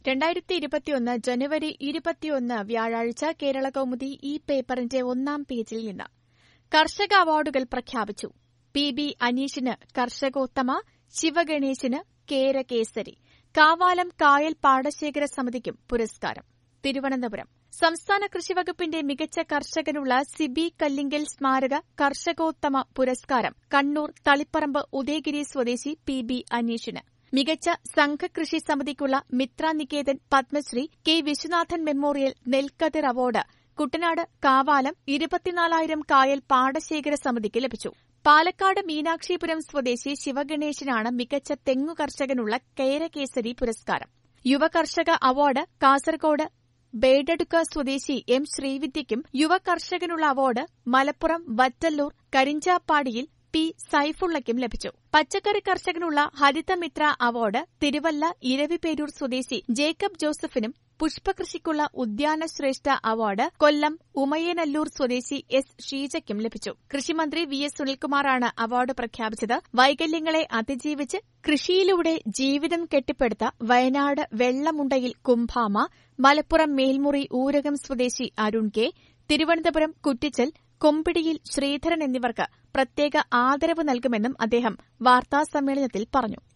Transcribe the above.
രണ്ടായിരത്തി ഇരുപത്തിയൊന്ന് ജനുവരി ഇരുപത്തിയൊന്ന് വ്യാഴാഴ്ച കേരള കൗമുദി ഈ പേപ്പറിന്റെ ഒന്നാം പേജിൽ നിന്ന് കർഷക അവാർഡുകൾ പ്രഖ്യാപിച്ചു പി ബി അനീഷിന് കർഷകോത്തമ ശിവഗണേശിന് കേരകേസരി കാവാലം കായൽ പാടശേഖര സമിതിക്കും പുരസ്കാരം തിരുവനന്തപുരം സംസ്ഥാന കൃഷിവകുപ്പിന്റെ മികച്ച കർഷകനുള്ള സിബി കല്ലിങ്കൽ സ്മാരക കർഷകോത്തമ പുരസ്കാരം കണ്ണൂർ തളിപ്പറമ്പ് ഉദയഗിരി സ്വദേശി പി ബി അനീഷിന് മികച്ച സംഘകൃഷി സമിതിക്കുള്ള മിത്ര നികേതൻ പത്മശ്രീ കെ വിശ്വനാഥൻ മെമ്മോറിയൽ നെൽക്കതിർ അവാർഡ് കുട്ടനാട് കാവാലം ഇരുപത്തിനാലായിരം കായൽ പാടശേഖര സമിതിക്ക് ലഭിച്ചു പാലക്കാട് മീനാക്ഷിപുരം സ്വദേശി ശിവഗണേശനാണ് മികച്ച തെങ്ങു കർഷകനുള്ള കേരകേസരി പുരസ്കാരം യുവ കർഷക അവാർഡ് കാസർകോട് ബേഡടുക്ക സ്വദേശി എം ശ്രീവിദ്യയ്ക്കും യുവ കർഷകനുള്ള അവാർഡ് മലപ്പുറം വറ്റല്ലൂർ കരിഞ്ചാപ്പാടിയിൽ പി സൈഫുള്ളയ്ക്കും ലഭിച്ചു പച്ചക്കറി കർഷകനുള്ള ഹരിതമിത്ര അവാർഡ് തിരുവല്ല ഇരവിപേരൂർ സ്വദേശി ജേക്കബ് ജോസഫിനും പുഷ്പകൃഷിക്കുള്ള ഉദ്യാന ശ്രേഷ്ഠ അവാർഡ് കൊല്ലം ഉമയനല്ലൂർ സ്വദേശി എസ് ഷീജയ്ക്കും ലഭിച്ചു കൃഷിമന്ത്രി വി എസ് സുനിൽകുമാറാണ് അവാർഡ് പ്രഖ്യാപിച്ചത് വൈകല്യങ്ങളെ അതിജീവിച്ച് കൃഷിയിലൂടെ ജീവിതം കെട്ടിപ്പടുത്ത വയനാട് വെള്ളമുണ്ടയിൽ കുംഭാമ മലപ്പുറം മേൽമുറി ഊരകം സ്വദേശി അരുൺ കെ തിരുവനന്തപുരം കുറ്റിച്ചൽ കൊമ്പിടിയിൽ ശ്രീധരൻ എന്നിവർക്ക് പ്രത്യേക ആദരവ് നൽകുമെന്നും അദ്ദേഹം വാർത്താസമ്മേളനത്തിൽ പറഞ്ഞു